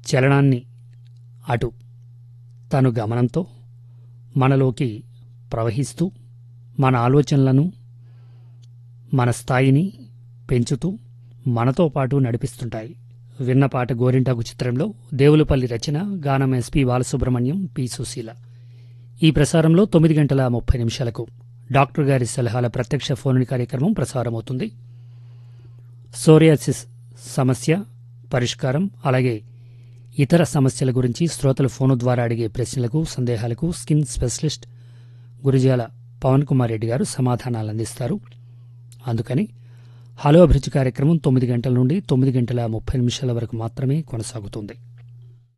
చలనాన్ని అటు తను గమనంతో మనలోకి ప్రవహిస్తూ మన ఆలోచనలను మన స్థాయిని పెంచుతూ మనతో పాటు నడిపిస్తుంటాయి విన్న పాట గోరింటాకు చిత్రంలో దేవులపల్లి రచన గానం ఎస్పి బాలసుబ్రహ్మణ్యం పి సుశీల ఈ ప్రసారంలో తొమ్మిది గంటల ముప్పై నిమిషాలకు డాక్టర్ గారి సలహాల ప్రత్యక్ష ఫోన్ కార్యక్రమం ప్రసారమవుతుంది సోరియాసిస్ సమస్య పరిష్కారం అలాగే ఇతర సమస్యల గురించి శ్రోతలు ఫోను ద్వారా అడిగే ప్రశ్నలకు సందేహాలకు స్కిన్ స్పెషలిస్ట్ గురిజాల పవన్ కుమార్ రెడ్డి గారు సమాధానాలు అందిస్తారు అందుకని హలో అభిరుచి కార్యక్రమం తొమ్మిది గంటల నుండి తొమ్మిది గంటల ముప్పై నిమిషాల వరకు మాత్రమే కొనసాగుతుంది